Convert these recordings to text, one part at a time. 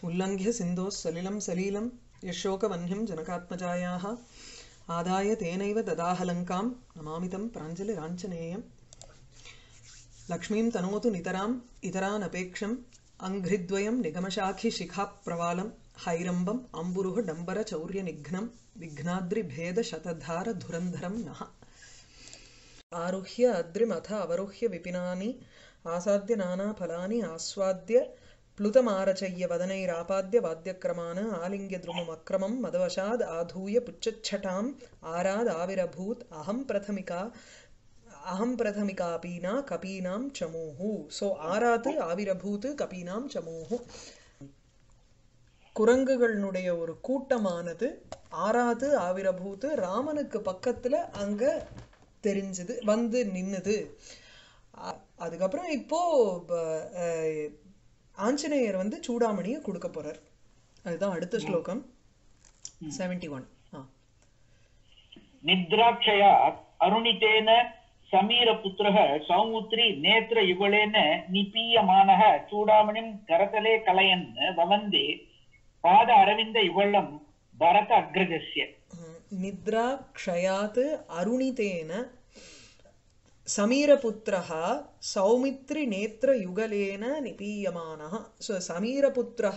उल्लङ्घ्य सिन्धोः सलिलं सलीलं यशोकवह्निं जनकात्मजायाः आदाय तेनैव ददाहलङ्कां नमामि तं प्राञ्जलिराञ्जनेयम् लक्ष्मीं तनोतु नितराम् इतरानपेक्षम् अङ्घ्रिद्वयं निगमशाखिशिखाप्रवालं हैरम्बम् अम्बुरुः डम्बरचौर्यनिघ्नं विघ्नाद्रिभेदशतधारधुरन्धरं नः आरुह्य अद्रिमथ अवरुह्य विपिनानि आसाद्य नानाफलानि आस्वाद्य प्लुतमारचय्य वदनैरापाद्य वाद्यक्रमान् आलिङ्ग्य द्रुममक्रमं मदवशाद् आधूय पुच्छच्छटाम् आरादाविरभूत् अहं प्रथमिका அகம் பிரதமிகா பீனா கபீனாம் சமூஹு ஸோ ஆறாத்து ஆவிரபூத்து கபீனாம் சமூஹு குரங்குகளினுடைய ஒரு கூட்டமானது ஆறாத்து ஆவிரபூத்து ராமனுக்கு பக்கத்துல அங்க தெரிஞ்சது வந்து நின்னுது அ- அதுக்கப்புறம் இப்போ ப- அஹ், ஆஞ்சநேயர் வந்து சூடாமணியை கொடுக்க போறார் அதுதான் அடுத்த ஸ்லோகம் செவன்டி ஒன் ஆ निद्राक्षयात् अरुणितेन समीरपुत्रः सौमुत्री नेत्रयुगलेन निपीयमानः चूडामणिं करतले कलयन् ववन्दे पाद अरविन्दयुगलं भरत अग्रजस्य निद्रा क्षयात् अरुणितेन समीरपुत्रः सौमित्रिनेत्रयुगलेन निपीयमानः सो समीरपुत्रः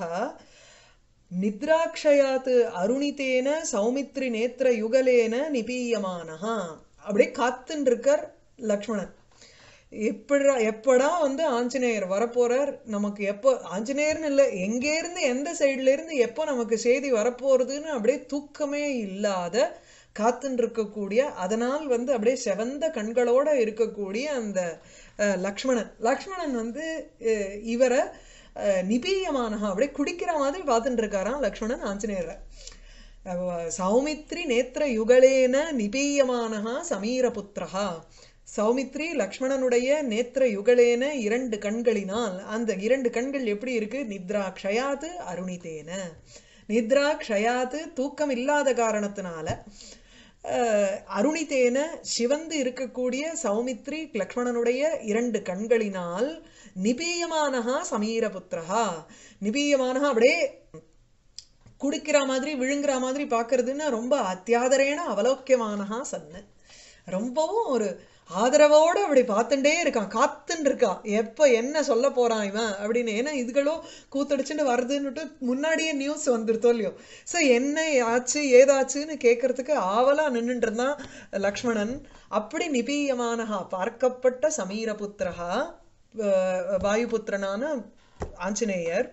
நித்ராக்ஷயாத் அருணிதேன சௌமித்ரி நேத்திர யுகலேன நிபீயமானஹா அப்படியே காத்துன்னு இருக்கார் லக்ஷ்மணன் எப்படா எப்படா வந்து ஆஞ்சநேயர் வரப்போறார் நமக்கு எப்போ ஆஞ்சநேயர்னு இல்லை எங்கே இருந்து எந்த சைடுல இருந்து எப்போ நமக்கு செய்தி வரப்போறதுன்னு அப்படியே தூக்கமே இல்லாத காத்துன்னு இருக்கக்கூடிய அதனால் வந்து அப்படியே செவந்த கண்களோட இருக்கக்கூடிய அந்த அஹ், லக்ஷ்மணன் லக்ஷ்மணன் வந்து அஹ், இவரை அஹ், நிபீயமானஹா அப்படியே குடிக்கிற மாதிரி பார்த்துட்டு இருக்காராம் லக்ஷ்மணன் ஆஞ்சநேயரை அஹ், சௌமித்ரி நேத்திர யுகலேன நிபீயமானஹா சமீரபுத்திரஹா சௌமித்ரி லக்ஷ்மணனுடைய நேத்திர யுகலேன இரண்டு கண்களினால் அந்த இரண்டு கண்கள் எப்படி இருக்கு நித்ரா க்ஷயாத்து அருணிதேன நித்ரா க்ஷயாத்து தூக்கம் இல்லாத காரணத்தினால அஹ், அருணிதேன சிவந்து இருக்கக்கூடிய சௌமித்ரி லக்ஷ்மணனுடைய இரண்டு கண்களினால் நிபீயமானஹா சமீரபுத்திரஹா நிபீயமானஹா அப்படியே குடிக்கிற மாதிரி விழுங்குற மாதிரி பார்க்கறதுன்னு ரொம்ப அத்தியாதரேன அவலோக்கியமானஹா சன்னு ரொம்பவும் ஒரு ஆதரவோட அப்படி பார்த்துட்டே இருக்கான் காத்துன்னு இருக்கான் எப்போ என்ன சொல்ல போறான் இவன் அப்படின்னு ஏன்னா இதுகளும் கூத்தடிச்சுட்டு வருதுன்னுட்டு முன்னாடியே நியூஸ் வந்துருத்தோ இல்லையோ ஸோ என்ன ஆச்சு ஏதாச்சுன்னு கேட்கறதுக்கு ஆவலா நின்றுட்டு இருந்தான் லக்ஷ்மணன் அப்படி நிபீயமானஹா பார்க்கப்பட்ட சமீரபுத்திரஹா அஹ், வாயுபுத்திரனான ஆஞ்சநேயர்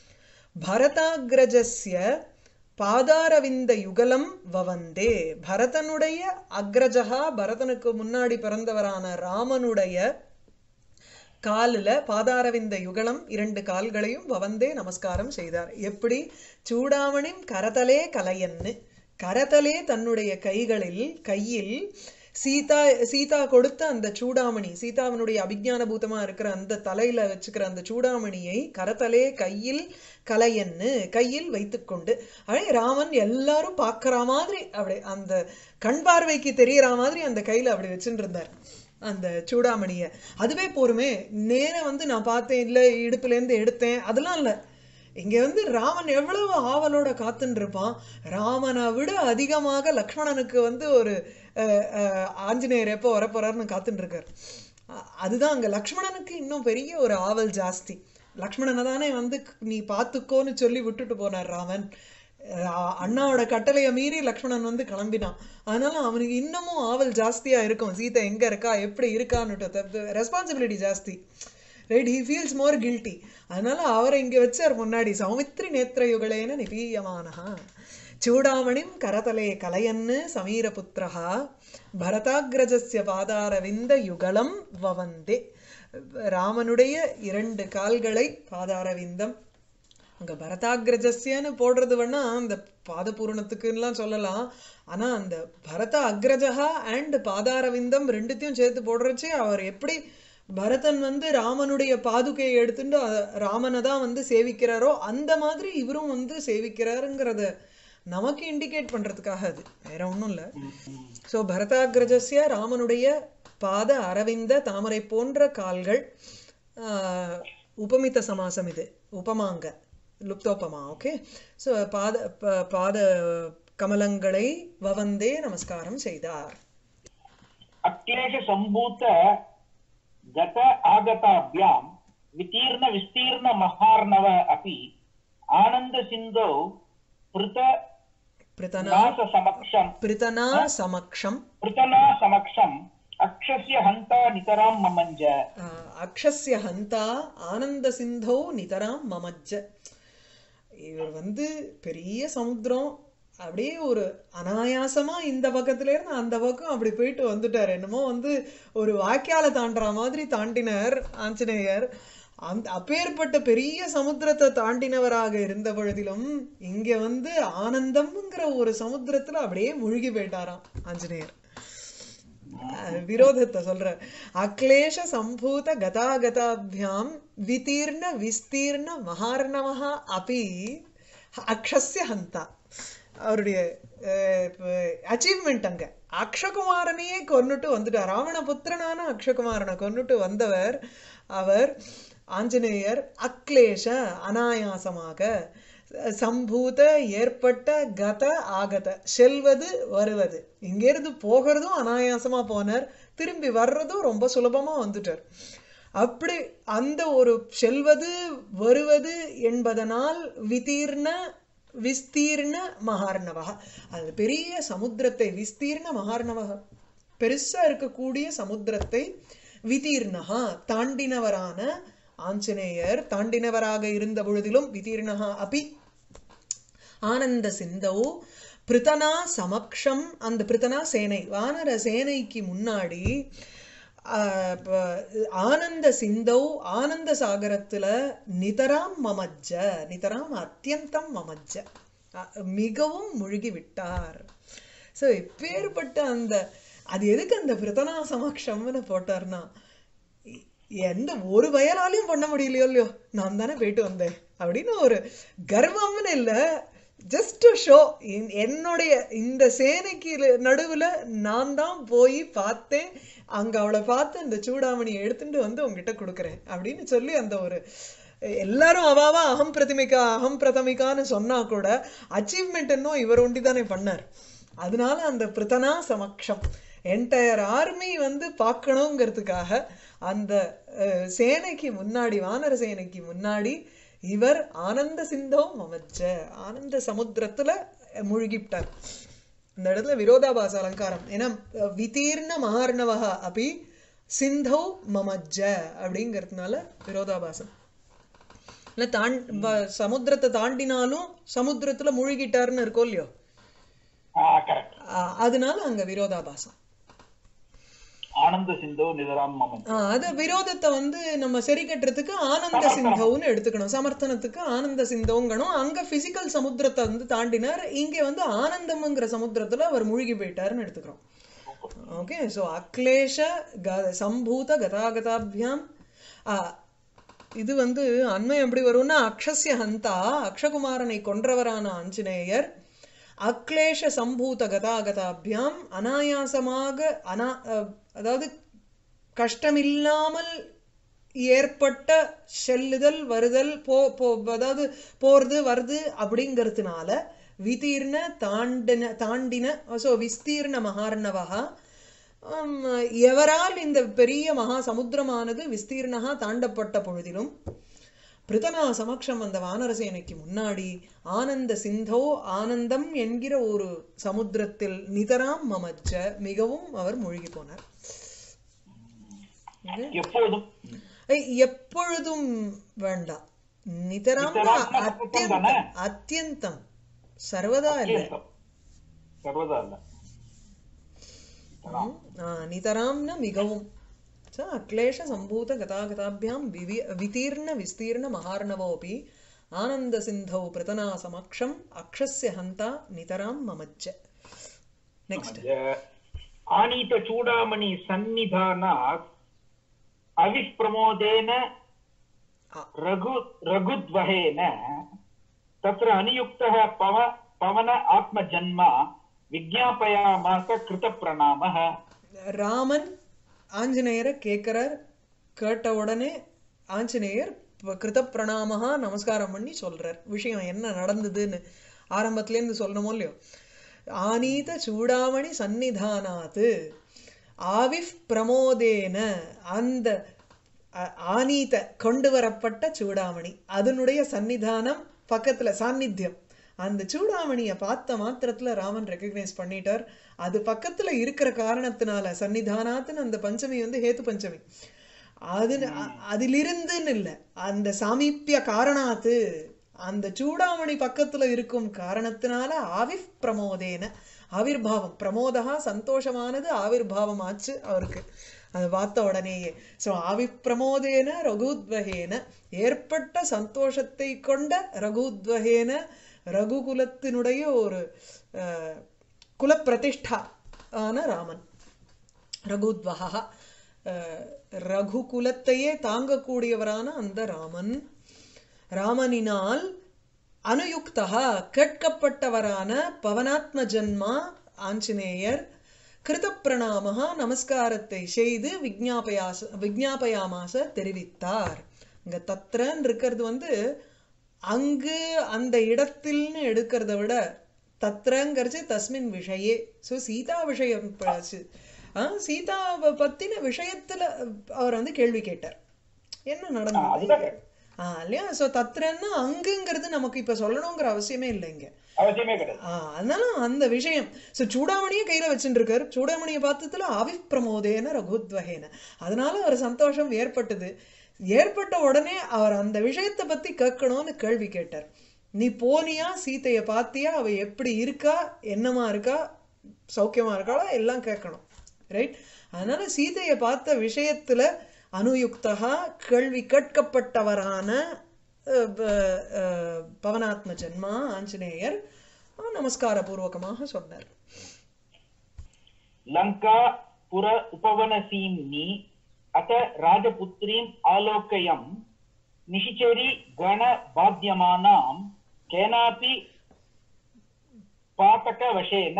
பரதாகிரஜஸ்ய பாதாரவிந்த யுகலம் வவந்தே பரதனுடைய அக்ரஜகா பரதனுக்கு முன்னாடி பிறந்தவரான ராமனுடைய காலில் பாதாரவிந்த யுகலம் இரண்டு கால்களையும் வவந்தே நமஸ்காரம் செய்தார் எப்படி சூடாமணிம் கரதலே கலையன்னு கரதலே தன்னுடைய கைகளில் கையில் சீதா சீதா கொடுத்த அந்த சூடாமணி சீதாவினுடைய அபிஞான பூதமா இருக்கிற அந்த தலையில வச்சுக்கிற அந்த சூடாமணியை கரத்தலே கையில் கலையன்னு கையில் வைத்துக்கொண்டு அப்படியே ராமன் எல்லாரும் பார்க்கற மாதிரி அப்படி அந்த கண் பார்வைக்கு தெரியற மாதிரி அந்த கையில அப்படி வச்சுட்டு இருந்தார் அந்த சூடாமணியை அதுவே போருமே நேரா வந்து நான் பார்த்தேன் இல்ல இடுப்புல இருந்து எடுத்தேன் அதெல்லாம் இல்ல இங்க வந்து ராமன் எவ்வளவு ஆவலோட காத்துன்னு இருப்பான் ராமனை விட அதிகமாக லக்ஷ்மணனுக்கு வந்து ஒரு அஹ், அஹ், ஆஞ்சநேயர் எப்போ வரப்போறாருன்னு காத்துட்டு இருக்கார் அ- அதுதான் அங்க லக்ஷ்மணனுக்கு இன்னும் பெரிய ஒரு ஆவல் ஜாஸ்தி லக்ஷ்மணனை தானே வந்து நீ பார்த்துக்கோன்னு சொல்லி விட்டுட்டு போனார் ராமன் அஹ் அண்ணாவோட கட்டளையை மீறி லக்ஷ்மணன் வந்து கிளம்பினான் அதனால அவனுக்கு இன்னமும் ஆவல் ஜாஸ்தியா இருக்கும் சீதை எங்க இருக்கா எப்படி இருக்கான்னுட்டு ரெஸ்பான்சிபிலிட்டி ஜாஸ்தி right he feels more guilty அதனால அவரை இங்க வச்சார் முன்னாடி சௌமித்ரி நேத்திரயுகளேன நிபீயமானஹா சூடாமணிம் கரதலே கலையன்னு சமீரபுத்திரஹா பரதாகிரஜஸ்ய பாதாரவிந்த யுகலம் வவந்தே ராமனுடைய இரண்டு கால்களை பாதாரவிந்தம் அங்க பரதாகிரஜஸ்யன்னு போடுறது வேணா அந்த பாதபூரணத்துக்குலாம் சொல்லலாம் ஆனா அந்த பரத அக்ரஜகா அண்ட் பாதாரவிந்தம் ரெண்டுத்தையும் சேர்த்து போடுறச்சே அவர் எப்படி பரதன் வந்து ராமனுடைய பாதுகையை எடுத்துட்டு அ- ராமனை தான் வந்து சேவிக்கிறாரோ அந்த மாதிரி இவரும் வந்து சேவிக்கிறாருங்கிறத நமக்கு இண்டிகேட் பண்றதுக்காக அது வேற ஒண்ணும் இல்ல சோ பரதாகிரஜஸ்ய ராமனுடைய பாத அரவிந்த தாமரை போன்ற கால்கள் ஆஹ், உபமித்த சமாசம் இது உபமாங்க லுப்தோபமா ஓகே ஸோ பாத ப- பாத கமலங்களை வவந்தே நமஸ்காரம் செய்தார் अक्लेश सम्भूत गत आगताभ्यां वितीर्ण विस्तीर्ण महार्णव अपि आनन्दसिन्धौ पृत பிரித்தனா नास समक्षं பிரித்தனா சமக்ஷம் पृतना समक्षम् अक्षस्य हन्ता नितरां ममञ्ज ஆஹ், அக்ஷஸ்ய ஹந்தா ஆனந்த சிந்தோ நிதராம் மமஜ்ஜ இவர் வந்து பெரிய சமுத்திரம் அப்படியே ஒரு அனாயாசமா இந்த பக்கத்துல இருந்து அந்த பக்கம் அப்படி போயிட்டு வந்துட்டார் என்னமோ வந்து ஒரு வாய்க்கால தாண்டுற மாதிரி தாண்டினார் ஆஞ்சநேயர் அந்த அப்பேற்பட்ட பெரிய சமுத்திரத்தை தாண்டினவராக இருந்த பொழுதிலும் இங்க வந்து ஆனந்தம்ங்கிற ஒரு சமுத்திரத்துல அப்படியே மூழ்கி போயிட்டாராம் ஆஞ்சநேயர் அஹ் விரோதத்தை சொல்ற அக்லேஷ சம்பூத கதாகதாபியாம் விதீர்ண விஸ்தீர்ண மகார்ணவஹ அபி அக்ஷஸ்ய ஹந்தா அவருடைய அச்சீவ்மெண்ட் அங்க அக்ஷகுமாரனையே கொன்னுட்டு வந்துட்டார் ராவணபுத்திரனான அக்ஷகுமாரனை கொன்னுட்டு வந்தவர் அவர் ஆஞ்சநேயர் அக்லேஷ அனாயாசமாக சம்பூத ஏற்பட்ட கத ஆகத செல்வது வருவது இங்கிருந்து போகிறதும் அனாயாசமா போனார் திரும்பி வர்றதும் ரொம்ப சுலபமா வந்துட்டார் அப்படி அந்த ஒரு செல்வது வருவது என்பதனால் விதீர்ண விஸ்தீர்ண மகார்ணவா அது பெரிய சமுத்திரத்தை விஸ்தீர்ண மகார்ணவா பெருசா இருக்கக்கூடிய சமுத்திரத்தை விதீர்ணகா தாண்டினவரான ஆஞ்சநேயர் தாண்டினவராக இருந்த பொழுதிலும் விதீர்ணகா அபி ஆனந்த சிந்தௌ பிரித்தனா சமக்ஷம் அந்த பிரித்தனா சேனை வானர சேனைக்கு முன்னாடி ஆஹ், ப- ஆனந்த சிந்தௌ ஆனந்த சாகரத்துல நிதராம் மமஜ்ஜ நிதராம் அத்தியந்தம் மமஜ்ஜ அஹ், மிகவும் முழுகி விட்டார் ஸோ இப்பேற்பட்ட அந்த அது எதுக்கு அந்த பிரித்தனா சமக்ஷம்னு போட்டார்னா எ- எந்த ஒரு வயலாலையும் பண்ண முடியலையோ இல்லையோ நான் தானே போயிட்டு வந்தேன் அப்படின்னு ஒரு கர்வம்னு இல்லை ஜஸ்ட் டு ஷோ என்னுடைய இந்த சேனைக்கு ல- நடுவுல நான் தான் போய் பார்த்தேன் அங்க அவளை பார்த்து அந்த சூடாமணியை எடுத்துட்டு வந்து உங்ககிட்ட கொடுக்குறேன் அப்படின்னு சொல்லி அந்த ஒரு எல்லாரும் அவாவா அகம் பிரதிமிகா அகம் பிரதமிகான்னு சொன்னா கூட அச்சீவ்மெண்ட் இன்னும் இவர் ஒண்டி தானே பண்ணார் அதனால அந்த பிரித்தனா சமக்ஷம் என்டையர் ஆர்மி வந்து பார்க்கணுங்கிறதுக்காக அந்த அஹ், சேனைக்கு முன்னாடி வானர சேனைக்கு முன்னாடி இவர் ஆனந்த சிந்தோ மமச்ச ஆனந்த சமுத்திரத்துல மூழ்கிவிட்டார் இந்த இடத்துல விரோதாபாச அலங்காரம் ஏன்னா அஹ், விதீர்ண மகார்ணவக அபி சிந்தௌ மமஜ்ஜ அப்படிங்கிறதுனால விரோதாபாசம் இல்ல தாண் வ- சமுத்திரத்தை தாண்டினாலும் சமுத்திரத்துல மூழ்கிட்டாருன்னு இருக்கோ இல்லையோ करेक्ट् அஹ், அதனால அங்க விரோதாபாசம் आनन्द सिन्धौ नितरां ममञ्ज ஆஹ் அது விரோதத்தை வந்து நம்ம சரி கட்டுறதுக்கு ஆனந்த சிந்தவுன்னு எடுத்துக்கணும் சமர்த்தனத்துக்கு ஆனந்த சிந்தவுங்கணும் அங்க பிசிக்கல் சமுத்திரத்தை வந்து தாண்டினார் இங்க வந்து ஆனந்தம்ங்கிற சமுத்திரத்துல அவர் மூழ்கி போயிட்டாருன்னு எடுத்துக்கிறோம் ஓகே ஸோ அக்லேஷ க சம்பூத கதாகதாபியாம் ஆஹ் இது வந்து அண்மை எப்படி வரும்னா அக்ஷஸ்ய ஹந்தா அக்ஷகுமாரனை கொன்றவரான ஆஞ்சநேயர் அக்லேஷ சம்பூத கதாகதாபியாம் அனாயாசமாக அனா அஹ், அதாவது கஷ்டமில்லாமல் ஏற்பட்ட செல்லுதல் வருதல் போ போ அதாவது போறது வருது அப்படிங்கிறதுனால விதீர்ண தாண்டின தாண்டின ஸோ விஸ்தீர்ண மகார்ணவகா ஆம், எவரால் இந்த பெரிய மகா சமுத்திரமானது விஸ்தீர்ணகா தாண்டப்பட்ட பொழுதிலும் பிரித்தனா சமக்ஷம் அந்த வானரசேனைக்கு முன்னாடி ஆனந்த சிந்தோ ஆனந்தம் என்கிற ஒரு சமுத்திரத்தில் நிதராம் மமச்ச மிகவும் அவர் மூழ்கி போனார் எப்பொழுதும் ஐ- எப்பொழுதும் வேண்டாம் நிதராம் நிதராம்னா அத்தியந்தம் தானே? அத்தியந்தம் சர்வதா இல்லை அத்தியந்தம். சர்வதா இல்ல ம், ஆ, நிதராம்ன மிகவும் ச அக்லேஷ சம்பூத கதாகதாபியாம் விவி விதீர்ண விஸ்தீர்ண மகார்ணவோபி ஆனந்த சிந்தௌ பிரதனா சமக்ஷம் அக்ஷஸ்ய ஹந்தா நிதராம் மமச்ச நெக்ஸ்ட் ஆனீத சூடாமணி சந்நிதானாத் அவிஷ்பிரமோதேன ஆ. ரகு ரகுத்வஹேன தத்ர அனுயுக்தः பவ பவன ஆத்மஜன்மா விஜ்ஞாபயாமாச கிருத பிரணாமः ராமன் ஆஞ்சநேயரை கேட்கிறார் கேட்ட உடனே ஆஞ்சநேயர் கிருத பிரணாமஹா நமஸ்காரம் பண்ணி சொல்றார் விஷயம் என்ன நடந்ததுன்னு ஆரம்பத்துல இருந்து சொல்லணுமோ இல்லையோ ஆனீத சூடாமணி சந்நிதானாத்து ஆவிஃப் பிரமோதேன அந்த அ- ஆனீத கொண்டு வரப்பட்ட சூடாமணி அதனுடைய சந்நிதானம் பக்கத்துல சாநித்தியம் அந்த சூடாமணியை பார்த்த மாத்திரத்துல ராமன் ரெக்கக்னைஸ் பண்ணிட்டார் அது பக்கத்துல இருக்கிற காரணத்தினால சன்னிதானாத்துன்னு அந்த பஞ்சமி வந்து ஹேத்து பஞ்சமி அது அ- அதிலிருந்துன்னு இல்ல அந்த சாமீப்பிய காரணாத்து அந்த சூடாமணி பக்கத்துல இருக்கும் காரணத்தினால ஆவிர் பிரமோதேன ஆவிர்பாவம் பிரமோதா சந்தோஷமானது ஆவிர்பாவம் ஆச்சு அவருக்கு அதை பார்த்த உடனேயே சோ ஆவிப்பிரமோதேன ரகுத்வகேன ஏற்பட்ட சந்தோஷத்தை கொண்ட ரகுத்வகேன ரகுகுலத்தினுடைய ஒரு அஹ், குலப்பிரதிஷ்டா ஆன ராமன் ரகுத்வகா அஹ், ரகுகுலத்தையே தாங்கக்கூடியவரான அந்த ராமன் ராமனினால் அனுயுக்தா கேட்கப்பட்டவரான பவனாத்ம ஜன்மா ஆஞ்சநேயர் கிருத பிரணாமஹா நமஸ்காரத்தை செய்து விஜ்ஞாபயாச விஜ்ஞாபயாமாச தெரிவித்தார் இங்க தத்ரன் இருக்கிறது வந்து அங்கு அந்த இடத்தில்னு எடுக்கிறத விட தத்ரங்கிறச்சு தஸ்மின் விஷயே ஸோ சீதா விஷயம் ப- ஆ, சீதாவை பத்தின விஷயத்துல அவர் வந்து கேள்வி கேட்டார் என்ன நடந்தது அதுதான் ஆ இல்லையா சோ தத்ரன்னா அங்குங்கிறது நமக்கு இப்ப சொல்லணுங்கிற அவசியமே இல்லை இங்க அவசியமே கிடையாது ஆ, அதனால அந்த விஷயம் சோ சூடாமணியை கையில வச்சுட்டு இருக்காரு சூடாமணியை பார்த்ததுல அவிப்பிரமோதேன ரகுத்வகேன அதனால ஒரு சந்தோஷம் ஏற்பட்டது ஏற்பட்ட உடனே அவர் அந்த விஷயத்தை பத்தி கேட்கணும்னு கேள்வி கேட்டார் நீ போனியா சீதைய பாத்தியா அவ எப்படி இருக்கா என்னமா இருக்கா சௌக்கியமா இருக்காளா எல்லாம் கேட்கணும் ரைட் அதனால சீதையை பார்த்த விஷயத்துல அனுயுக்தகா கேள்வி கேட்கப்பட்டவரான அஹ், ப- அஹ், பவனாத்ம ஜன்மா ஆஞ்சநேயர் அஹ், நமஸ்கார பூர்வகமாக சொன்னார் लङ्का पुर उपवनसीम्नि अथ राजपुत्रीम् आलोकयम् निशिचरी गणबाध्यमानां केनापि पातकवशेन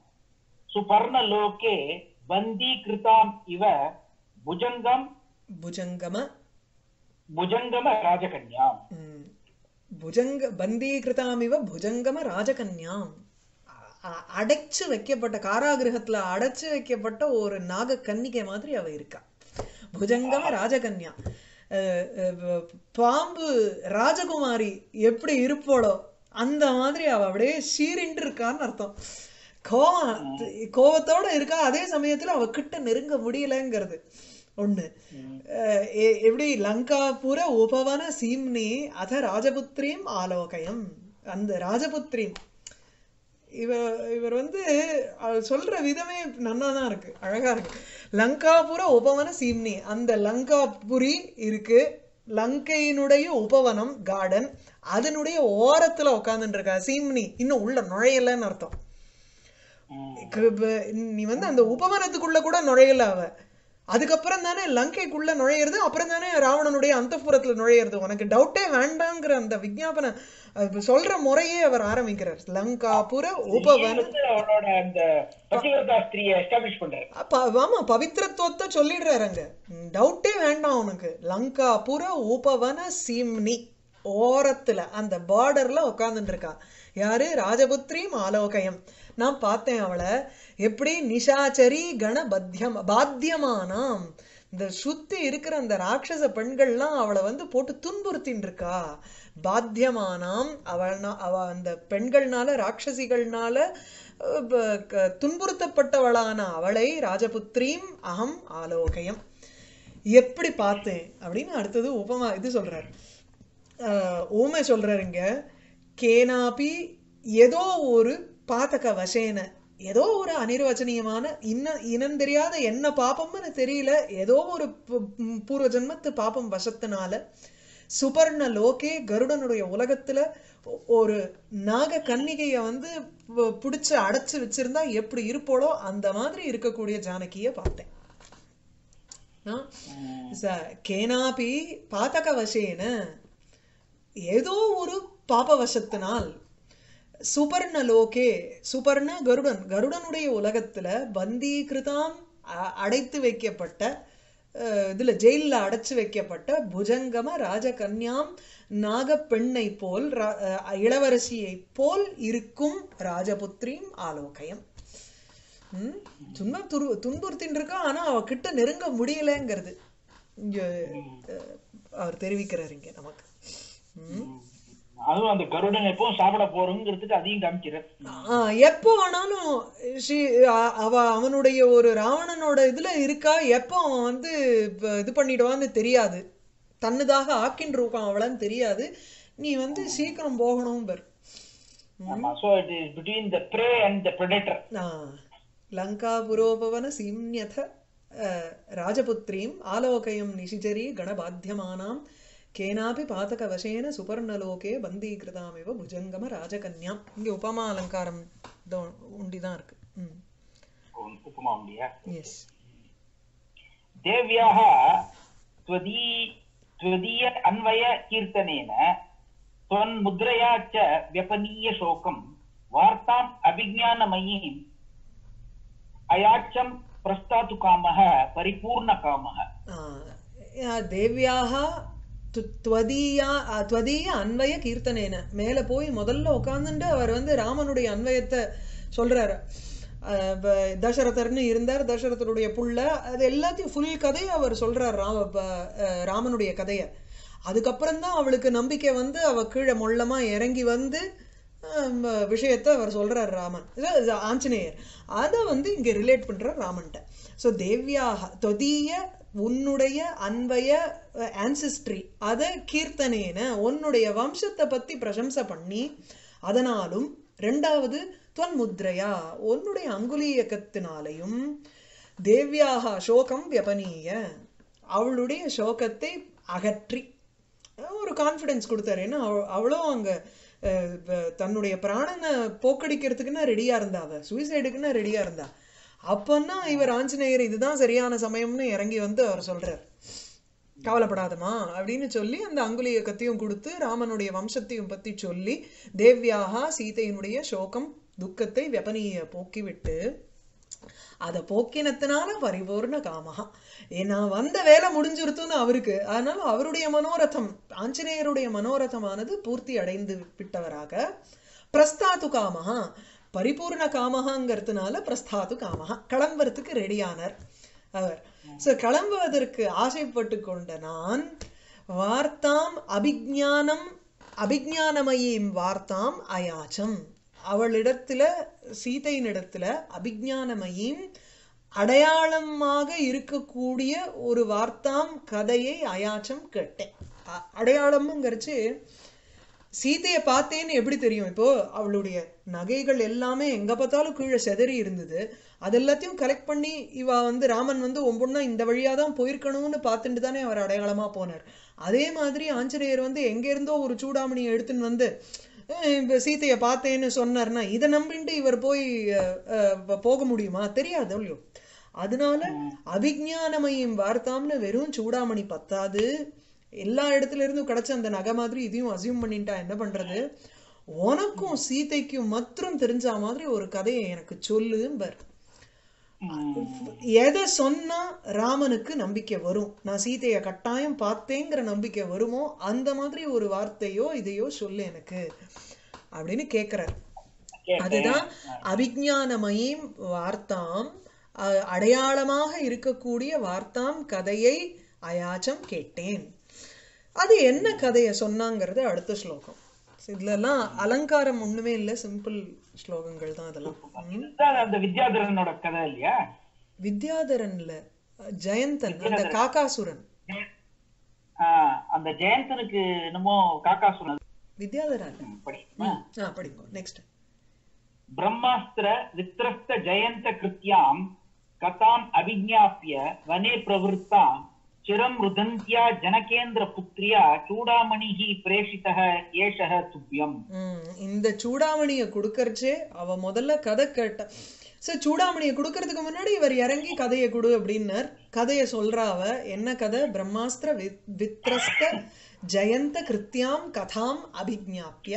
सुपर्णलोके बन्दीकृताम् इव भुजङ्गम् புஜங்கம भुजङ्गम राजकन्याम् ம், புஜங்க பந்தீகிருதாமிவ புஜங்கம ராஜகன்யாம் அ- அ- அடைச்சு வைக்கப்பட்ட காராகிரகத்துல அடைச்சு வைக்கப்பட்ட ஒரு நாக கன்னிகை மாதிரி அவ இருக்கா புஜங்கம ராஜகன்யா அஹ், அஹ், பாம்பு ராஜகுமாரி எப்படி இருப்போளோ அந்த மாதிரி அவ அப்படியே சீரிண்டு இருக்கான்னு அர்த்தம் கோவம் கோவத்தோட இருக்கா அதே சமயத்துல அவ கிட்ட நெருங்க முடியலங்கிறது ஒண்ணு அஹ் எ- எப்படி லங்காபுர உபவன சீம்னி அத ராஜபுத்ரீம் ஆலோகயம் அந்த ராஜபுத்ரீம் இவர் இவர் வந்து அவர் சொல்ற விதமே நன்னா தான் இருக்கு அழகா இருக்கு லங்காபுர உபவன சீம்னி அந்த லங்காபுரி இருக்கு லங்கையினுடைய உபவனம் கார்டன் அதனுடைய ஓரத்துல உட்கார்ந்துட்டு இருக்கா சீம்னி இன்னும் உள்ள நுழையலன்னு அர்த்தம் கு- ப- நீ வந்து அந்த உபவனத்துக்குள்ள கூட நுழையல அவ அதுக்கப்புறம் தானே லங்கைக்குள்ள நுழையிறது அப்புறம் தானே ராவணனுடைய அந்தப்புறத்துல நுழையிறது உனக்கு டவுட்டே வேண்டாங்கிற அந்த விஞ்ஞாபன அது சொல்ற முறையே அவர் ஆரம்பிக்கிறார் லங்காபுர உபவன வந்து அவரோட அந்த பத்திவரதா ஸ்திரியை எஸ்டாப்ளிஷ் பண்றாரு அப்ப ஆமா பவித்திரத்துவத்தை சொல்லிடுறாரு அங்க டவுட்டே வேண்டாம் உனக்கு லங்காபுர உபவன சீம்னி ஓரத்துல அந்த பார்டர்ல உட்கார்ந்துட்டு இருக்கா யாரு ராஜபுத்ரீம் ஆலோகயம் நான் பார்த்தேன் அவளை எப்படி நிஷாச்சரி கண பத்தியம் பாத்தியமானாம் இந்த சுத்தி இருக்கிற அந்த ராட்சச பெண்கள்லாம் அவளை வந்து போட்டு துன்புறுத்தின்னு இருக்கா பாத்தியமானாம் அவள் அவ அந்த பெண்கள்னால ராட்சசிகள்னால அஹ், ப- க- துன்புறுத்தப்பட்டவளான அவளை ராஜபுத்ரீம் அகம் ஆலோகயம் எப்படி பார்த்தேன் அப்படின்னு அடுத்தது உபமா இது சொல்றார் ஆஹ் ஊமை சொல்றாரு இங்க கேனாபி ஏதோ ஒரு பாத்தக வசேன ஏதோ ஒரு அனிர்வச்சனீயமான இன்ன இனம் தெரியாத என்ன பாப்பம்னு தெரியல ஏதோ ஒரு பு- ம், பூர்வ ஜென்மத்து பாப்பம் வசத்தினால சுபர்ண லோகே கருடனுடைய உலகத்துல ஒ- ஒரு நாக கன்னிகைய வந்து பு- புடிச்சு அடைச்சு வச்சிருந்தா எப்படி இருப்போளோ அந்த மாதிரி இருக்கக்கூடிய ஜானகிய பார்த்தேன் ஆ? ச- கேனாபி பாத்தகவசேன ஏதோ ஒரு பாபவசத்தினால் சுபர்ண லோகே சுபர்ண கருடன் கருடனுடைய உலகத்துல பந்தீகிருதாம் அ- அடைத்து வைக்கப்பட்ட அஹ், இதுல ஜெயில்ல அடைச்சு வைக்கப்பட்ட புஜங்கம ராஜகன்யாம் நாகப்பெண்ணை போல் ரா- அஹ், இளவரசியை போல் இருக்கும் ராஜபுத்திரியும் ஆலோகயம் ம்? சும்மா துரு துன்புறுத்தின்னு இருக்கா ஆனா அவ கிட்ட நெருங்க முடியலங்கிறது இங்க அஹ், அவர் தெரிவிக்கிறார் இங்க நமக்கு ம். அதுவும் அந்த கருடன் எப்பவும் சாப்பிட போறோங்கிறதுக்கு அதையும் காமிக்கிறார் ஆ, எப்போ வேணாலும் ஸ்ரீ- அ- அவ அவனுடைய ஒரு ராவணனோட இதுல இருக்கா எப்போ அவன் வந்து இப்ப இது பண்ணிடுவான்னு தெரியாது தன்னுதாக ஆக்கின் இருக்கான் அவளன்னு தெரியாது நீ வந்து சீக்கிரம் போகணும் பர் ஆமா so it is between the prey and the predator Lanka புரோபவன சீம்யத அஹ், ராஜபுத்ரீம் ஆலோகயம் நிஷிஜரி கணபாத்தியமானாம் கேனாபி பாதகவசேன சுபர்ணலோகே பந்தீகிருதாமிவ புஜங்கம ராஜகன்யாம் இங்க உபமா அலங்காரம் தான் உண்டிதான் இருக்கு ம் உப்புமா உண்டியா எஸ் देव्याः त्वदी त्वदीय अन्वय कीर्तनेन त्वन्मुद्रया च व्यपनीय शोकं वार्ताम् अभिज्ञानमयीम् अयाच्यं प्रस्तातु कामः परिपूर्णकामः தேவியாக துவதீயா அஹ், துவதீய அன்வய கீர்த்தனேன மேல போய் முதல்ல உட்கார்ந்துட்டு அவர் வந்து ராமனுடைய அன்வயத்தை சொல்றாரு அஹ், ப- தசரதர்னு இருந்தார் தசரதருடைய புள்ள அது எல்லாத்தையும் ஃபுல் கதையை அவர் சொல்றார் ராம ப- அஹ், ராமனுடைய கதையை அதுக்கப்புறம் தான் அவளுக்கு நம்பிக்கை வந்து அவ கீழே மொள்ளமா இறங்கி வந்து ஆம், விஷயத்தை அவர் சொல்றார் ராமன் இது- இது ஆஞ்சநேயர் அதை வந்து இங்க ரிலேட் பண்றார் ராமன்ட்ட ஸோ தேவ்யாக தொதிய உன்னுடைய அன்பய ஆன்சிஸ்ட்ரி அதை கீர்த்தனேன உன்னுடைய வம்சத்தை பத்தி பிரசம்சை பண்ணி அதனாலும் ரெண்டாவது துவன் முத்ரையா உன்னுடைய அங்குலீயக்கத்தினாலையும் தேவ்யாக சோகம் வியபனீய அவளுடைய சோகத்தை அகற்றி ஒரு கான்ஃபிடன்ஸ் கொடுத்தாரு ஏன்னா அவ- அவளும் அங்க அஹ், வ- தன்னுடைய பிராணனை போக்கடிக்கிறதுக்குன்னா ரெடியா இருந்தா அவ சூசைடுக்குன்னா ரெடியா இருந்தா அப்பன்னா இவர் ஆஞ்சநேயர் இதுதான் சரியான சமயம்னு இறங்கி வந்து அவர் சொல்றார் கவலைப்படாதமா அப்படின்னு சொல்லி அந்த அங்குலி இயக்கத்தையும் கொடுத்து ராமனுடைய வம்சத்தையும் பத்தி சொல்லி தேவ்யாகா சீதையினுடைய சோகம் துக்கத்தை வெப்பனிய போக்கிவிட்டு அதை போக்கினத்தினால பரிபூர்ண காமஹா ஏ, நான் வந்த வேலை முடிஞ்சிருத்துன்னு அவருக்கு அதனால அவருடைய மனோரதம் ஆஞ்சநேயருடைய மனோரதமானது பூர்த்தி அடைந்து விட்டவராக பிரஸ்தாது காமஹா பரிபூர்ண காமஹாங்கிறதுனால பிரஸ்தாது காமஹா கிளம்புறதுக்கு ரெடியானார் அவர் ஸோ கிளம்புவதற்கு ஆசைப்பட்டு கொண்ட நான் வார்த்தாம் அபிஜானம் அபிஜானமயீம் வார்த்தாம் அயாச்சம் அவளிடத்துல சீதையினிடத்துல அபிஜானமயீம் அடையாளமாக இருக்கக்கூடிய ஒரு வார்த்தாம் கதையை அயாச்சம் கேட்டேன் அ- அடையாளம்ங்கிறச்சு சீதையை பார்த்தேன்னு எப்படி தெரியும் இப்போ அவளுடைய நகைகள் எல்லாமே எங்க பார்த்தாலும் கீழே செதறி இருந்தது அது எல்லாத்தையும் கலெக்ட் பண்ணி இவ வந்து ராமன் வந்து ஒம்பொன்னா இந்த வழியா தான் போயிருக்கணும்னு பார்த்துட்டு தானே அவர் அடையாளமா போனார் அதே மாதிரி ஆஞ்சநேயர் வந்து எங்க இருந்தோ ஒரு சூடாமணியை எடுத்துன்னு வந்து அஹ் இப்ப சீதையை பார்த்தேன்னு சொன்னார்னா இதை நம்பிட்டு இவர் போய் அஹ், அஹ், போக முடியுமா தெரியாது இல்லையோ அதனால அபிஜானமயம் வார்த்தாம்னு வெறும் சூடாமணி பத்தாது எல்லா இடத்துல இருந்தும் கிடைச்ச அந்த நகை மாதிரி இதையும் அசியூம் பண்ணிட்டா என்ன பண்றது உனக்கும் சீதைக்கும் மாத்திரம் தெரிஞ்ச மாதிரி ஒரு கதையை எனக்கு சொல்லும்பர் எதை சொன்னா ராமனுக்கு நம்பிக்கை வரும் நான் சீதையை கட்டாயம் பார்த்தேங்கிற நம்பிக்கை வருமோ அந்த மாதிரி ஒரு வார்த்தையோ இதையோ சொல்லு எனக்கு அப்படின்னு கேக்குறார் அதுதான் அபிஜானமயம் வார்த்தாம் அஹ், அடையாளமாக இருக்கக்கூடிய வார்த்தாம் கதையை அயாச்சம் கேட்டேன் அது என்ன கதையை சொன்னாங்கிறது அடுத்த ஸ்லோகம் இதுலலாம் அலங்காரம் ஒண்ணுமே இல்ல சிம்பிள் ஸ்லோகங்கள் தான் அதெல்லாம் ம். இதுதான் அந்த வித்யாதரனோட கதை இல்லையா வித்யாதரன்ல ஜெயந்தன் அந்த காக்காசுரன் ஆஹ் அந்த ஜெயந்தனுக்கு என்னமோ காக்கா சொன்னது வித்யாதரன் ம், படி ஆ படிப்போம் நெக்ஸ்ட் ब्रह्मास्त्र वित्रस्त जयन्त कृत्यां कथाम् अभिज्ञाप्य वने प्रवृत्तां चिरं रुदन्त्या जनकेन्द्रपुत्र्या चूडामणिः प्रेषितः एषः तुभ्यम् ம், இந்த சூடாமணியை கொடுக்கறச்சே அவ முதல்ல கதை கேட்டா சரி சூடாமணியை கொடுக்கறதுக்கு முன்னாடி இவர் இறங்கி கதையை கொடு அப்படின்னார் கதையை சொல்றா அவ என்ன கதை பிரம்மாஸ்திர வி- வித்ரஸ்த ஜெயந்த கிருத்தியாம் கதாம் அபிஜாப்பிய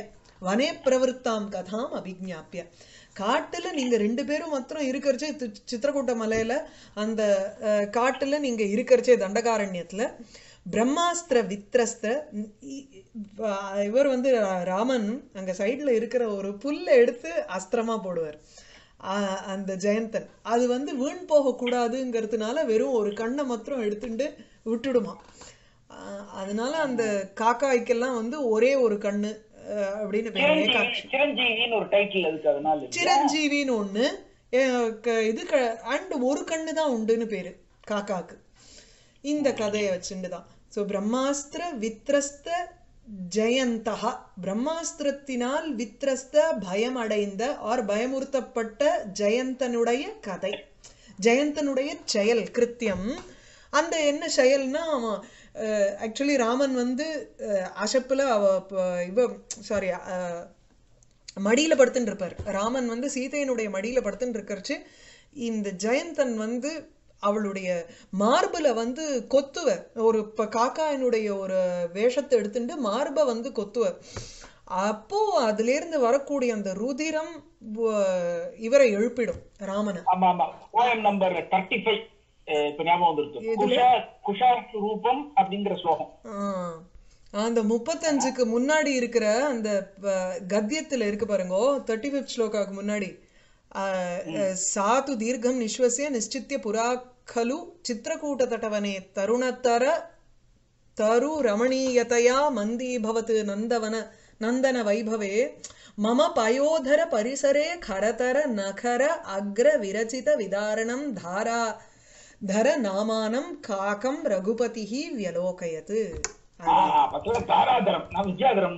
வனே பிரவருத்தாம் கதாம் அபிஜாப்பிய காட்டுல நீங்க ரெண்டு பேரும் மாத்திரம் இருக்கிறச்சே தி- சித்திரக்கூட்ட மலையில அந்த அஹ், காட்டுல நீங்க இருக்கிறச்சே தண்டகாரண்யத்துல பிரம்மாஸ்திர வித்ரஸ்த இ- இ- இவர் வந்து ராமன் அங்க சைடுல இருக்கிற ஒரு புல்லை எடுத்து அஸ்திரமா போடுவார் ஆஹ் அந்த ஜெயந்தன் அது வந்து வீண் போகக்கூடாதுங்கிறதுனால வெறும் ஒரு கண்ணை மாத்திரம் எடுத்துட்டு விட்டுடுமா ஆஹ் அதனால அந்த காக்காய்க்கெல்லாம் வந்து ஒரே ஒரு கண்ணு ஆஹ் அப்படின்னு பேர் சிரஞ்சீவி ஏகாட்சி சிரஞ்சீவின்னு ஒரு டைட்டில் அதுக்கு அதனால இல்லையா? சிரஞ்சீவின்னு ஒண்ணு அஹ் க- இது அண்ட் ஒரு கண்ணு தான் உண்டுன்னு பேரு காக்காக்கு இந்த கதையை வச்சுட்டு தான் ஸோ பிரம்மாஸ்திர வித்ரஸ்த ஜெயந்தகா பிரம்மாஸ்திரத்தினால் வித்ரஸ்த பயம் அடைந்த ஆர் பயமுறுத்தப்பட்ட ஜெயந்தனுடைய கதை ஜெயந்தனுடைய செயல் கிருத்தியம் அந்த என்ன செயல்னா அவன் ஆக்சுவலி ராமன் வந்து அஹ், அசப்புல அவ ப- இவ சாரி மடியில படுத்துன்னு இருப்பார் ராமன் வந்து சீதையனுடைய மடியில படுத்துன்னு இருக்கறச்சு இந்த ஜெயந்தன் வந்து அவளுடைய மார்புல வந்து கொத்துவ ஒரு இப்ப காக்காயினுடைய ஒரு வேஷத்தை எடுத்துட்டு மார்பை வந்து கொத்துவ அப்போ அதுல இருந்து வரக்கூடிய அந்த ருதிரம் வ- இவரை எழுப்பிடும் ராமனை ஆமா ஆமா போயம் நம்பர் தேர்ட்டி ஃபைவ் இப்ப ஞாபகம் வந்துருக்கு குஷா குஷா ரூபம் அப்படிங்கிற ஸ்லோகம் ஆ. அந்த முப்பத்தஞ்சுக்கு முன்னாடி இருக்கிற அந்த ப- கத்தியத்துல இருக்கு பாருங்க தேர்ட்டி ஃபிஃப்த் ஸ்லோகாக்கு முன்னாடி ஆ, சாது தீர்க்கம் நிஸ்வசிய நிಶ್ಚಿತ್ಯ புரா खलु चित्रकूटतटवने तरुणतर तरु रमणीयतया मन्दीभवत् नन्दवन नन्दन वैभवे मम पयोधर परिसरे खरतर नखर अग्र विरचित विदारणं धारा धर नामानं काकं रघुपतिः व्यलोकयत् ஆஹ் பத்துல தாராதரம் நான் வித்யாதரம்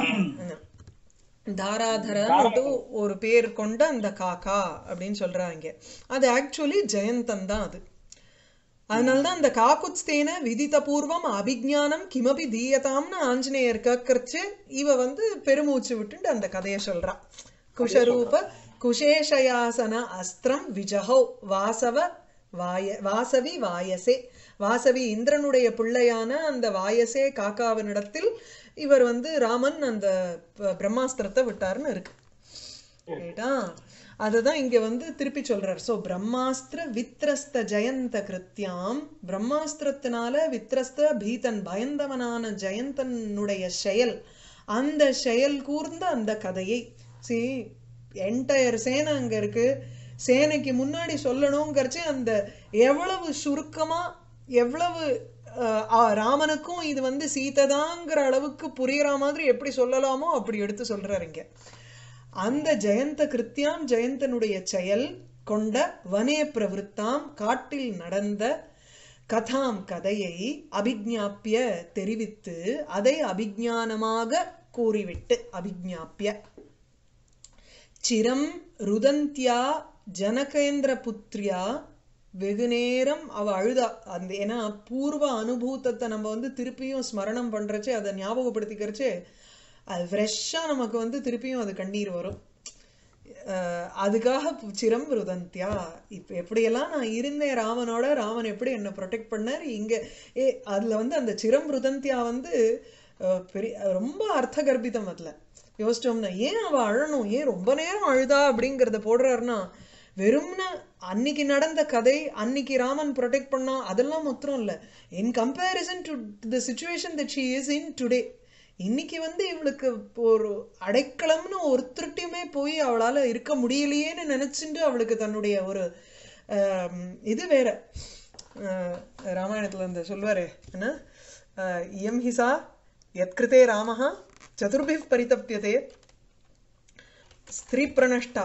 தாராதரன்ட்டு ஒரு பேர் கொண்ட அந்த காக்கா அப்படின்னு சொல்றாங்க அது ஆக்சுவலி ஜெயந்தன் தான் அது அதனாலதான் அந்த காக்குத்ஸ்தேன விதித்த பூர்வம் அபிஜானம் கிமபி தீயதாம்னு ஆஞ்சநேயர் கேட்கறச்சு இவ வந்து பெருமூச்சு விட்டுட்டு அந்த கதையை சொல்றா குஷரூப குஷேஷயாசன அஸ்திரம் விஜஹோ வாசவ வாய வாசவி வாயசே வாசவி இந்திரனுடைய பிள்ளையான அந்த வாயசே காக்காவினிடத்தில் இவர் வந்து ராமன் அந்த ப- பிரம்மாஸ்திரத்தை விட்டாருன்னு இருக்கு ரைட்டா அதுதான் இங்க வந்து திருப்பி சொல்றார் சோ பிரம்மாஸ்திர வித்ரஸ்த ஜெயந்த கிருத்தியாம் பிரம்மாஸ்திரத்தினால வித்ரஸ்த பீதன் பயந்தவனான ஜெயந்தனுடைய செயல் அந்த செயல் கூர்ந்த அந்த கதையை சி என்டையர் சேனை அங்க இருக்கு சேனைக்கு முன்னாடி சொல்லணுங்கிறச்சு அந்த எவ்வளவு சுருக்கமா எவ்வளவு அஹ், ஆ, ராமனுக்கும் இது வந்து சீததாங்கிற அளவுக்கு புரியுற மாதிரி எப்படி சொல்லலாமோ அப்படி எடுத்து சொல்றாரு இங்க அந்த ஜெயந்த கிருத்தியாம் ஜெயந்தனுடைய செயல் கொண்ட வனே பிரவருத்தாம் காட்டில் நடந்த கதாம் கதையை அபிஜ்ஞாப்பிய தெரிவித்து அதை அபிஜானமாக கூறிவிட்டு அபிஜ்ஞாப்பிய சிரம் ருதந்தியா ஜனகேந்திர புத்ரியா வெகு நேரம் அவ அழுதா அந்த ஏன்னா பூர்வ அனுபூத்தத்தை நம்ம வந்து திருப்பியும் ஸ்மரணம் பண்றச்சே அதை ஞாபகப்படுத்திக்கிறச்சே அது ஃப்ரெஷ்ஷா நமக்கு வந்து திருப்பியும் அது கண்ணீர் வரும் அஹ் அதுக்காக பு- சிரம் ருதந்தியா இப்ப எப்படியெல்லாம் நான் இருந்தேன் ராமனோட ராமன் எப்படி என்ன ப்ரொடெக்ட் பண்ணார் இங்க ஏ அதுல வந்து அந்த சிரம் ருதந்தியா வந்து அஹ், பெரிய ரொம்ப அர்த்த கர்ப்பிதம் அதுல யோசிச்சோம்னா ஏன் அவ அழணும் ஏன் ரொம்ப நேரம் அழுதா அப்படிங்கறத போடுறாருன்னா வெறும்ன அன்னைக்கு நடந்த கதை அன்னைக்கு ராமன் ப்ரொடெக்ட் பண்ணா அதெல்லாம் மாத்திரம் இல்ல in comparison to the situation that she is in today இன்னைக்கு வந்து இவளுக்கு ஒரு அடைக்கலம்னு ஒருத்தருட்டையுமே போய் அவளால இருக்க முடியலையேன்னு நினைச்சுட்டு அவளுக்கு தன்னுடைய ஒரு ஆம், இது வேற ஆஹ், ராமாயணத்துல இந்த சொல்வாரு என்ன ஆஹ், இயம் ஹிசா யத்கிருதே ராமஹ சதுர்பிः பரிதப்பியதே ஸ்திரீ பிரணஷ்டா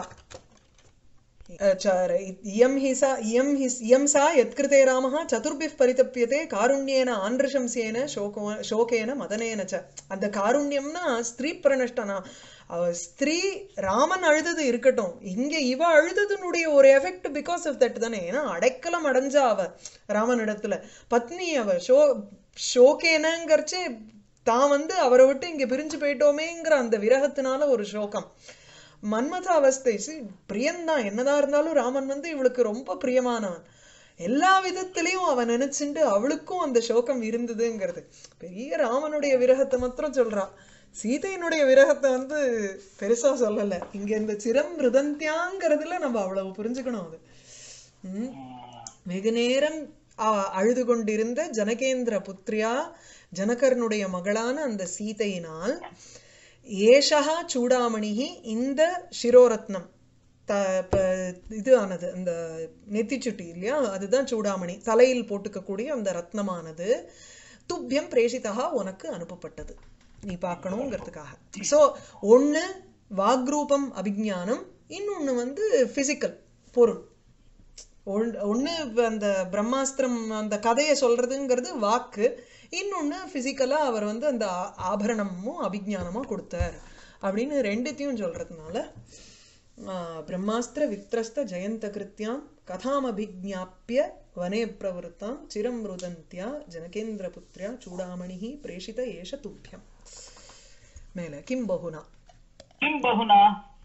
चार इयं हि सा इयं हि इयं सा यत्कृते रामः चतुर्भिः परितप्यते कारुण्येन आनृशंस्येन शोको शोकेन मदनेन च அந்த காருண்யம்னா ஸ்திரீ பிரணஷ்டனா அவ ஸ்திரீ ராமன் அழுதது இருக்கட்டும் இங்க இவ அழுததுனுடைய ஒரு எஃபெக்ட் பிகாஸ் ஆஃப் தட் தானே ஏன்னா அடைக்கலம் அடைஞ்சா அவ ராமன் இடத்துல பத்னி அவ ஷோ ஷோகேனங்கிறச்சே தான் வந்து அவரை விட்டு இங்க பிரிஞ்சு போயிட்டோமேங்கிற அந்த விரகத்தினால ஒரு சோகம் மன்மத அவஸ்தை சி பிரியன்தான் என்னதான் இருந்தாலும் ராமன் வந்து இவளுக்கு ரொம்ப பிரியமானவன் எல்லா விதத்திலையும் அவன் நினைச்சுண்டு அவளுக்கும் அந்த சோகம் இருந்ததுங்கிறது பெரிய ராமனுடைய விரகத்தை மாத்திரம் சொல்றான் சீதையினுடைய விரகத்தை வந்து பெருசா சொல்லல இங்க இந்த சிரம் ருதந்தியாங்கிறதுல நம்ம அவ்வளவு புரிஞ்சுக்கணும் அது ம். வெகு நேரம் அ- அழுது கொண்டிருந்த ஜனகேந்திர புத்ரியா ஜனகர்னுடைய மகளான அந்த சீதையினால் ஏஷா சூடாமணிகி இந்த சிரோரத்னம் த ப- இது ஆனது அந்த நெத்திச்சுட்டி இல்லையா அதுதான் சூடாமணி தலையில் போட்டுக்கக்கூடிய அந்த ரத்னமானது துப்பியம் பிரேஷிதா உனக்கு அனுப்பப்பட்டது நீ பார்க்கணுங்கிறதுக்காக ஸோ ஒண்ணு வாக்ரூபம் அபிஜானம் இன்னொன்னு வந்து பிசிக்கல் பொருள் ஒன்- ஒண்ணு இப்ப அந்த பிரம்மாஸ்திரம் அந்த கதையை சொல்றதுங்கிறது வாக்கு இன்னொன்னு பிசிக்கலா அவர் வந்து அந்த ஆ- ஆபரணமும் அபிஜானமும் கொடுத்தார் அப்படின்னு ரெண்டுத்தையும் சொல்றதுனால ஆஹ், பிரம்மாஸ்திர வித்ரஸ்த ஜெயந்த கிருத்தியாம் கதாம் அபிஜாப்பிய வனே பிரவருத்தாம் சிரம் ருதந்தியா ஜனகேந்திர புத்ரியா சூடாமணிஹி பிரேஷித ஏஷ துப்பியம் மேல கிம் பகுனா किं बहुना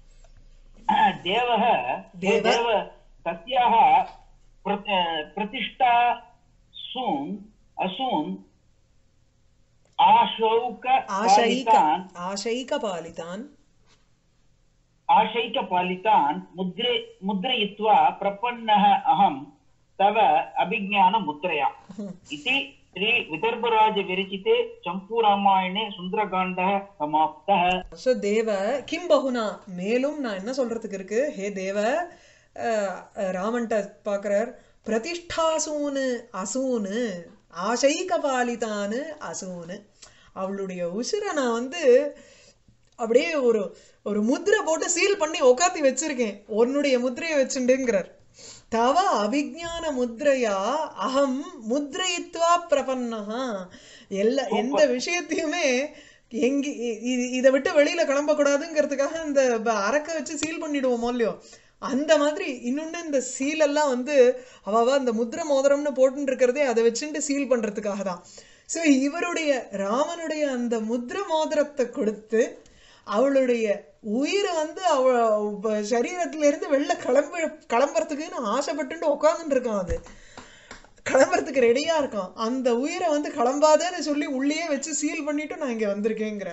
देवः देव- देव तस्याः प्र- अ, प्रतिष्ठा सून् असून् आशौक ஆசைக पालितान् ஆசைக பாலிதான் आशैकपालितान् मुद्रे मुद्रयित्वा प्रपन्नः अहं तव अभिज्ञानमुद्रया इति श्री विदर्भराजविरचिते चम्पूरामायणे सुन्दरकाण्डः समाप्तः ஸோ தேவ கிம் பகுனா மேலும் நான் என்ன சொல்றதுக்கு இருக்கு ஹே தேவ அஹ், அஹ், ராமன்ட்ட பார்க்கறார் பிரதிஷ்டாசூனு அசூனு ஆசைக பாலிதானு அசூனு அவளுடைய உசிரை நான் வந்து அப்படியே ஒரு ஒரு முத்திரை போட்டு சீல் பண்ணி உக்காத்தி வச்சிருக்கேன் உன்னுடைய முத்திரையை வச்சுண்டுங்கிறார் தவ அபிஜான முத்ரையா அகம் முத்ரயித்வா பிரபன்னஹா எல்லா எந்த விஷயத்தையுமே எங்க இ- இ- இதை விட்டு வெளியில கிளம்பக்கூடாதுங்கிறதுக்காக இந்த ப- அரக்க வச்சு சீல் பண்ணிடுவோமோ இல்லையோ அந்த மாதிரி இன்னொன்னு இந்த சீல் எல்லாம் வந்து அவாவா அந்த முத்ர மோதிரம்னு போட்டுன்னு இருக்கிறதே அதை வச்சுட்டு சீல் பண்றதுக்காக தான் ஸோ இவருடைய ராமனுடைய அந்த முத்ர மோதிரத்தை கொடுத்து அவளுடைய உயிர் வந்து அவ அவ சரீரத்துல இருந்து வெளில கிளம்ப கிளம்புறதுக்குன்னு ஆசைப்பட்டுட்டு உட்காந்துட்டு இருக்கான் அது கிளம்புறதுக்கு ரெடியா இருக்கான் அந்த உயிரை வந்து கிளம்பாதேன்னு சொல்லி உள்ளேயே வச்சு சீல் பண்ணிட்டு நான் இங்க வந்திருக்கேங்கிற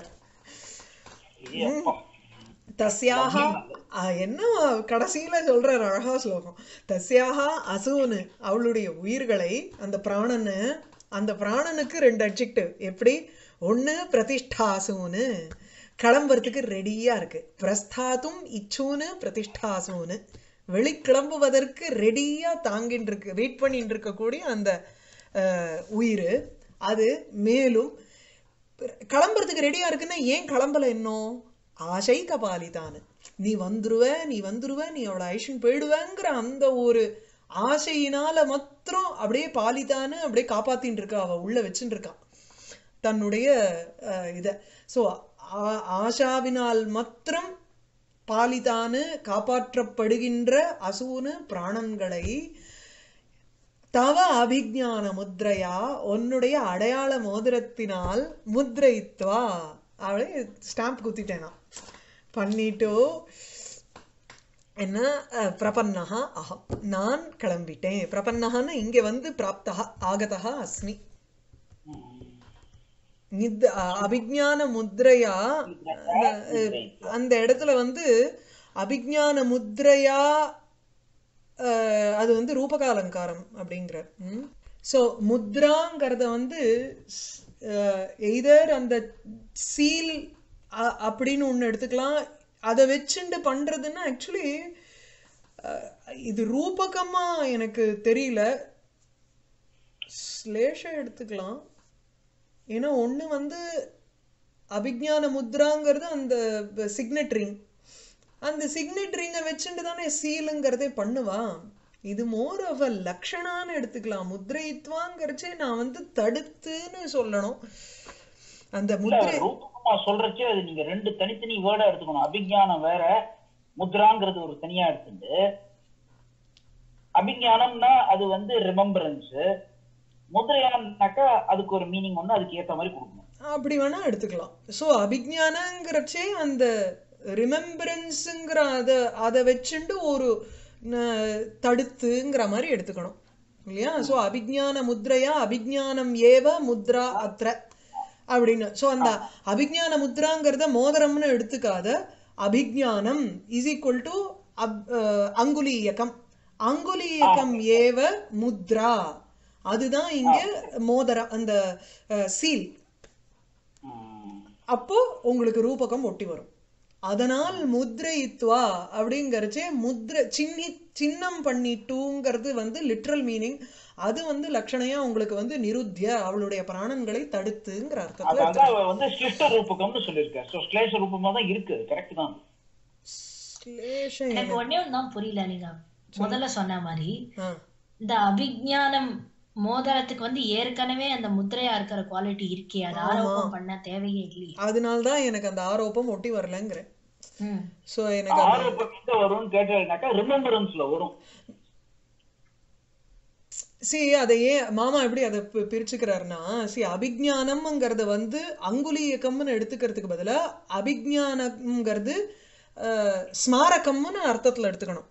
இது அப்பா. தஸ்யாக அஹ், என்ன கடைசியில சொல்றார் அழகா ஸ்லோகம் தஸ்யாக அசூனு அவளுடைய உயிர்களை அந்த பிராணனு அந்த பிராணனுக்கு ரெண்டு அட்ஜெக்டிவ் எப்படி ஒண்ணு பிரதிஷ்டாசூனு கிளம்புறதுக்கு ரெடியா இருக்கு பிரஸ்தாத்தும் இச்சூனு பிரதிஷ்டாசூனு வெளிக்கிளம்புவதற்கு ரெடியா தாங்கின்னு இருக்கு வெயிட் பண்ணிட்டு இருக்கக்கூடிய அந்த அஹ், உயிர் அது மேலும் கிளம்புறதுக்கு ரெடியா இருக்குன்னா ஏன் கிளம்பல இன்னும் ஆசை கபாலிதானு நீ வந்துருவ நீ வந்துருவ நீ அவளை ஐஷன் போயிடுவேங்கிற அந்த ஒரு ஆசையினால மாத்திரம் அப்படியே பாலிதான்னு அப்படியே காப்பாத்தின்னு இருக்கா அவ உள்ள வச்சுட்டு இருக்கா தன்னுடைய அஹ், இத சோ ஆஷாவினால் மாத்திரம் பாலிதானு காப்பாற்றப்படுகின்ற அசூனு பிராணன்களை தவ அபிஜான முத்ரையா உன்னுடைய அடையாள மோதிரத்தினால் முத்ரைத்வா அவளே ஸ்டாம்ப் குத்திட்டேனா பண்ணிட்டு என்ன அஹ், பிரபன்னஹா அகம் நான் கிளம்பிட்டேன் பிரபன்னஹான்னு இங்க வந்து பிராப்தா ஆகதா அஸ்மி நித் அ- அபிஜ்ஞான முத்ரையா அஹ், அந்த இடத்துல வந்து அபிஜ்ஞான முத்ரையா அஹ், அது வந்து ரூபகாலங்காரம் அப்படிங்கிற ஸோ முத்ராங்கிறத வந்து எய்தர் அந்த சீல் அப்படின்னு ஒன்று எடுத்துக்கலாம் அதை வச்சுண்டு பண்றதுன்னா ஆக்சுவலி இது ரூபகமா எனக்கு தெரியல ஸ்லேஷ எடுத்துக்கலாம் ஏன்னா ஒண்ணு வந்து அபிஜ்ஞான முத்ராங்கிறது அந்த சிக்னெட் ரிங் அந்த சிக்னெட் ரிங்கை வச்சுட்டு தானே சீலுங்கிறதே பண்ணுவா இது மோர் ஆஃப் அ லக்ஷணான்னு எடுத்துக்கலாம் முத்ரைத்வாங்கிறச்சே நான் வந்து தடுத்துன்னு சொல்லணும் அந்த இல்ல முத்ரை ரூபமா சொல்றச்சே அது நீங்க ரெண்டு தனித்தனி வேர்டா எடுத்துக்கணும் அபிஞானம் வேற முத்ராங்கிறது ஒரு தனியா எடுத்துட்டு அபிஞானம்னா அது வந்து ரிமெம்பரன்ஸ் முத்ரையான்னாக்கா அதுக்கு ஒரு மீனிங் ஒண்ணு அதுக்கு ஏத்த மாதிரி கொடுக்கணும் அப்படி வேணா எடுத்துக்கலாம் ஸோ அபிஜானங்கிறச்சே அந்த ரிமெம்பரன்ஸுங்கிற அதை அதை வச்சுண்டு ஒரு ந- தடுத்துங்கிற மாதிரி எடுத்துக்கணும் இல்லையா ஸோ அபிஜான முத்ரையா அபிஜானம் ஏவ முத்ரா அத்ர அப்படின்னு சோ அந்த அபிஜ்ஞான முத்ராங்கிறத மோதிரம்னு எடுத்துக்காத அபிஜ்ஞானம் இஸ் ஈக்குவல் டு அங்குலீயகம் அங்குலீயகம் ஏவ முத்ரா அதுதான் இங்க மோதிர அந்த சீல் ம். அப்போ உங்களுக்கு ரூபகம் ஒட்டி வரும் அதனால் முத்ரயித்வா அப்படிங்கறச்சே முத்ர சின்னி சின்னம் பண்ணிட்டூங்கிறது வந்து லிட்ரல் மீனிங் அது வந்து லட்சணையா உங்களுக்கு வந்து நிருத்திய அவளுடைய பிராணன்களை தடுத்துங்கிற அர்த்தத்துல அதாவது அவ வந்து ஸ்லிஷ்ட ரூபகம்னு சொல்லியிருக்காரு சோ ஸ்லேஷ ரூபமா தான் இருக்கு கரெக்ட் தான் ஸ்லேஷம் எனக்கு ஒண்ணே ஒண்ணு தான் புரியல நீங்க முதல்ல சொன்ன மாதிரி ஆ, இந்த அபிஜ்ஞானம் மோதிரத்துக்கு வந்து ஏற்கனவே அந்த முத்திரையா இருக்கிற குவாலிட்டி இருக்கே அது ஆரோப்பம் பண்ண தேவையே இல்லையே அதனால்தான் எனக்கு அந்த ஆரோப்பம் ஒட்டி வரலங்கிறேன் ம். சோ எனக்கு அந்த ஆரோப்பம் எங்க வரும்னு கேட்டீங்கன்னாக்கா ரிமெம்பரன்ஸ்ல வரும் சி அதை ஏன் மாமா எப்படி அதை பி- பிரிச்சுக்கிறாருன்னா சி அபிஜ்ஞானம்ங்கிறத வந்து அங்குலீயக்கம்னு எடுத்துக்கிறதுக்கு பதிலா அபிஜ்ஞானம்ங்கிறது அஹ், ஸ்மாரகம்னு அர்த்தத்துல எடுத்துக்கணும்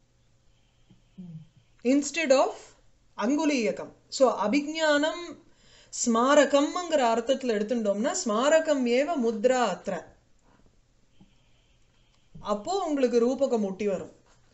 இன்ஸ்டெட் ஆஃப் அங்குலீயக்கம் ஸோ அபிஜ்ஞானம் ஸ்மாரகம்ங்கிற அர்த்தத்துல எடுத்துட்டோம்னா ஸ்மாரகம் ஏவ முத்ரா அத்திர அப்போ உங்களுக்கு ரூபகம் ஒட்டி வரும்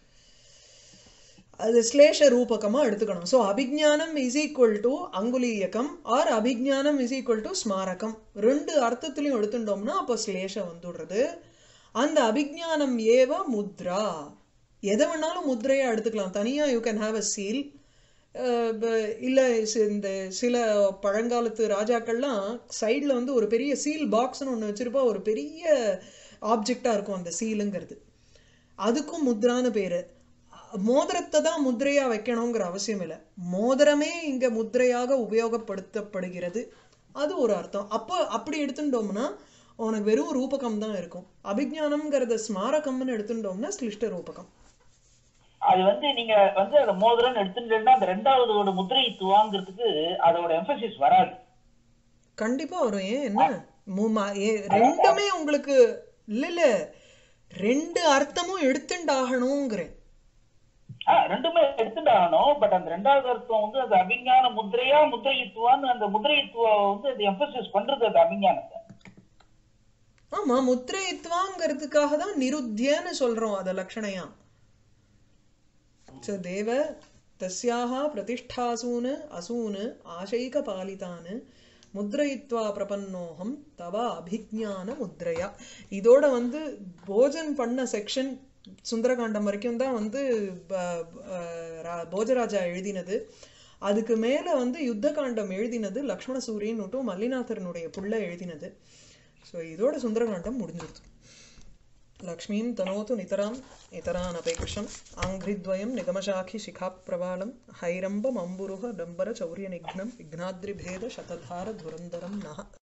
அது ஸ்லேஷ ரூபகமா எடுத்துக்கணும் ஸோ அபிஜ்ஞானம் இஸ் ஈக்குவல் டு அங்குலீயக்கம் ஆர் அபிஜ்ஞானம் இஸ் ஈக்குவல் டு ஸ்மாரகம் ரெண்டு அர்த்தத்திலையும் எடுத்துட்டோம்னா அப்போ ஸ்லேஷம் வந்துடுறது அந்த அபிஜ்ஞானம் ஏவ முத்ரா எதை வேணாலும் முத்ரையா எடுத்துக்கலாம் தனியா you can have a seal இல்ல சி- இந்த சில பழங்காலத்து ராஜாக்கள்லாம் சைடுல வந்து ஒரு பெரிய சீல் பாக்ஸ்னு ஒண்ணு வச்சிருப்பா ஒரு பெரிய ஆப்ஜெக்டா இருக்கும் அந்த சீலுங்கிறது அதுக்கும் முத்ரான்னு பேரு மோதிரத்தை தான் முத்திரையா வைக்கணுங்கிற அவசியம் இல்லை மோதிரமே இங்க முத்திரையாக உபயோகப்படுத்தப்படுகிறது அது ஒரு அர்த்தம் அப்போ அப்படி எடுத்துட்டோம்னா உனக்கு வெறும் ரூபகம் தான் இருக்கும் அபிஜானம்ங்கிறத ஸ்மாரகம்னு எடுத்துட்டோம்னா ஸ்லிஷ்ட ரூபகம் அது வந்து நீங்க வந்து அந்த மோதிரம் எடுத்துட்டீங்கன்னா அந்த ரெண்டாவது ஒரு முத்திரை துவாங்கிறதுக்கு அதோட எம்பசிஸ் வராது கண்டிப்பா வரும் ஏன் என்ன மூமா ஏ ரெண்டுமே உங்களுக்கு இல்ல இல்ல ரெண்டு அர்த்தமும் எடுத்துண்டாகணுங்கிறேன் ஆ, ரெண்டுமே எடுத்துட்டாகணும் பட் அந்த ரெண்டாவது அர்த்தம் வந்து அந்த அபிஞான முத்திரையா முத்திரைத்துவான்னு அந்த முத்திரைத்துவ வந்து அது எம்பசிஸ் பண்றது அந்த அபிஞானத்தை ஆமா முத்திரைத்வாங்கிறதுக்காக தான் நிருத்தியன்னு சொல்றோம் அத லக்ஷணையா ச தேவ தஸ்யாக பிரதிஷ்டாசூன் அசூன் ஆசைக பாலிதான் முத்ரயித்வா பிரபன்னோகம் தவ அபிஜான முத்ரையா இதோட வந்து போஜன் பண்ண செக்ஷன் சுந்தரகாண்டம் வரைக்கும் தான் வந்து ப- ப- ரா- போஜராஜா எழுதினது அதுக்கு மேல வந்து யுத்த காண்டம் எழுதினது லக்ஷ்மண சூரியன் மட்டும் மல்லிநாதரனுடைய புள்ள எழுதினது ஸோ இதோட சுந்தரகாண்டம் முடிஞ்சிருது லக்ஷ்மீம் தனோது நிதராம் நிதரானபேக்ஷம் ஆங்கிரித்வயம் நிகமசாखि शिखाप्रवालं हैरम्बमम्बुरुह डम्बर चौर्यनिघ्नं विघ्नाद्रिभेद शतधार धुरन्धरं नः